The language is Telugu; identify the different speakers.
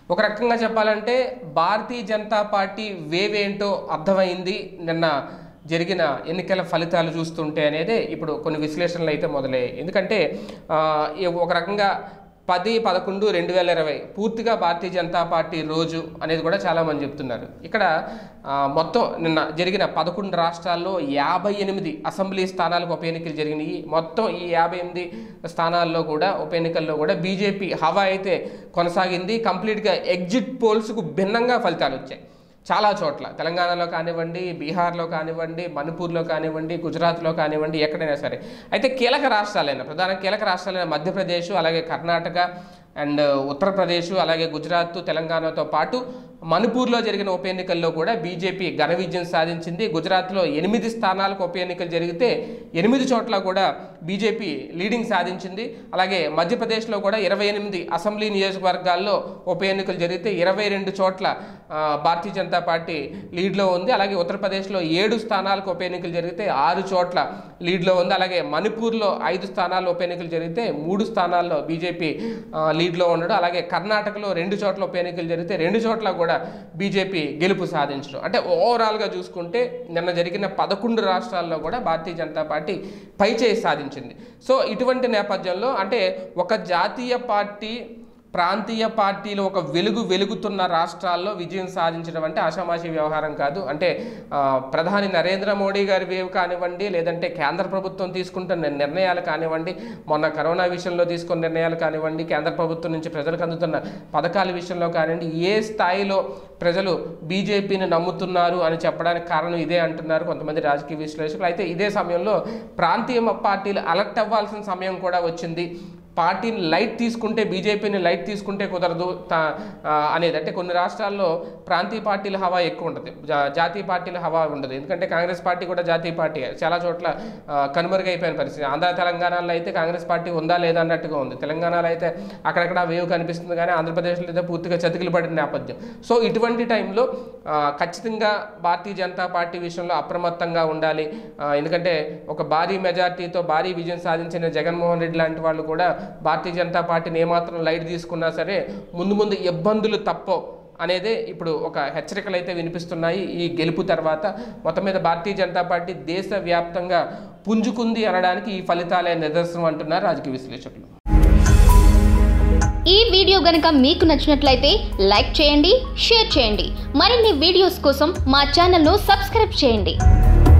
Speaker 1: ఒక రకంగా చెప్పాలంటే భారతీయ జనతా పార్టీ వేవ్ ఏంటో అర్థమైంది నిన్న జరిగిన ఎన్నికల ఫలితాలు చూస్తుంటే అనేది ఇప్పుడు కొన్ని విశ్లేషణలు అయితే మొదలయ్యాయి ఎందుకంటే ఆ, ఈ ఒక రకంగా పది పదకొండు రెండు వేల ఇరవై పూర్తిగా భారతీయ జనతా పార్టీ రోజు అనేది కూడా చాలామంది చెప్తున్నారు ఇక్కడ ఆ, మొత్తం నిన్న జరిగిన పదకొండు రాష్ట్రాల్లో యాభై ఎనిమిది అసెంబ్లీ స్థానాలకు ఉప ఎన్నికలు జరిగినాయి మొత్తం ఈ యాభై ఎనిమిది స్థానాల్లో కూడా ఉప ఎన్నికల్లో కూడా బీజేపీ హవా అయితే కొనసాగింది కంప్లీట్గా ఎగ్జిట్ పోల్స్కు భిన్నంగా ఫలితాలు వచ్చాయి చాలా చోట్ల తెలంగాణలో కానివ్వండి బీహార్లో కానివ్వండి మణిపూర్లో కానివ్వండి గుజరాత్లో కానివ్వండి ఎక్కడైనా సరే అయితే కీలక రాష్ట్రాలైన ప్రధాన కీలక రాష్ట్రాలైన మధ్యప్రదేశ్ అలాగే కర్ణాటక అండ్ ఉత్తరప్రదేశ్ అలాగే గుజరాత్ తెలంగాణతో పాటు మణిపూర్లో జరిగిన ఉప ఎన్నికల్లో కూడా బీజేపీ ఘన విజయం సాధించింది గుజరాత్లో ఎనిమిది స్థానాలకు ఉప ఎన్నికలు జరిగితే ఎనిమిది చోట్ల కూడా బీజేపీ లీడింగ్ సాధించింది అలాగే మధ్యప్రదేశ్లో కూడా ఇరవై ఎనిమిది అసెంబ్లీ నియోజకవర్గాల్లో ఉప ఎన్నికలు జరిగితే ఇరవై రెండు చోట్ల ఆ, భారతీయ జనతా పార్టీ లీడ్లో ఉంది అలాగే ఉత్తరప్రదేశ్లో ఏడు స్థానాలకు ఉప ఎన్నికలు జరిగితే ఆరు చోట్ల లీడ్లో ఉంది అలాగే మణిపూర్లో ఐదు స్థానాల్లో ఉప ఎన్నికలు జరిగితే మూడు స్థానాల్లో బీజేపీ ఆ, లీడ్లో ఉండడం అలాగే కర్ణాటకలో రెండు చోట్ల ఉప ఎన్నికలు జరిగితే రెండు చోట్ల కూడా బీజేపీ గెలుపు సాధించడం అంటే ఓవరాల్గా చూసుకుంటే నిన్న జరిగిన పదకొండు రాష్ట్రాల్లో కూడా భారతీయ జనతా పార్టీ పైచేయి సాధించింది సో ఇటువంటి నేపథ్యంలో అంటే ఒక జాతీయ పార్టీ ప్రాంతీయ పార్టీలు ఒక వెలుగు వెలుగుతున్న రాష్ట్రాల్లో విజయం సాధించడం అంటే ఆషామాషి వ్యవహారం కాదు అంటే ఆ, ప్రధాని నరేంద్ర మోడీ గారి వేవ్ కానివ్వండి లేదంటే కేంద్ర ప్రభుత్వం తీసుకుంటున్న నిర్ణయాలు కానివ్వండి మొన్న కరోనా విషయంలో తీసుకున్న నిర్ణయాలు కానివ్వండి కేంద్ర ప్రభుత్వం నుంచి ప్రజలకు అందుతున్న పథకాల విషయంలో కానివ్వండి ఏ స్థాయిలో ప్రజలు బీజేపీని నమ్ముతున్నారు అని చెప్పడానికి కారణం ఇదే అంటున్నారు కొంతమంది రాజకీయ విశ్లేషకులు అయితే ఇదే సమయంలో ప్రాంతీయ పార్టీలు అలర్ట్ అవ్వాల్సిన సమయం కూడా వచ్చింది పార్టీని లైట్ తీసుకుంటే బీజేపీని లైట్ తీసుకుంటే కుదరదు తా- ఆ, అనేది అంటే కొన్ని రాష్ట్రాల్లో ప్రాంతీయ పార్టీల హవా ఎక్కువ ఉంటుంది జా- జాతీయ పార్టీల హవా ఉండదు ఎందుకంటే కాంగ్రెస్ పార్టీ కూడా జాతీయ పార్టీ చాలా చోట్ల ఆ, కనుమరుగైపోయిన పరిస్థితి ఆంధ్ర తెలంగాణలో అయితే కాంగ్రెస్ పార్టీ ఉందా లేదా అన్నట్టుగా ఉంది తెలంగాణలో అయితే అక్కడక్కడ వేవ్ కనిపిస్తుంది కానీ ఆంధ్రప్రదేశ్లో అయితే పూర్తిగా చతికిలు పడిన నేపథ్యం సో ఇటువంటి టైంలో ఆ, ఖచ్చితంగా భారతీయ జనతా పార్టీ విషయంలో అప్రమత్తంగా ఉండాలి ఆ, ఎందుకంటే ఒక భారీ మెజార్టీతో భారీ విజయం సాధించిన జగన్మోహన్ రెడ్డి లాంటి వాళ్ళు కూడా భారతీయ జనతా పార్టీని ఏమాత్రం లైట్ తీసుకున్నా సరే ముందు ముందు ఇబ్బందులు తప్పో అనేదే ఇప్పుడు ఒక హెచ్చరికలు అయితే వినిపిస్తున్నాయి ఈ గెలుపు తర్వాత మొత్తం మీద భారతీయ జనతా పార్టీ దేశవ్యాప్తంగా పుంజుకుంది అనడానికి ఈ ఫలితాలే నిదర్శనం అంటున్నారు రాజకీయ విశ్లేషకులు
Speaker 2: ఈ వీడియో గనుక మీకు నచ్చినట్లయితే లైక్ చేయండి షేర్ చేయండి మరిన్ని వీడియోస్ కోసం మా ఛానల్ను సబ్స్క్రైబ్ చేయండి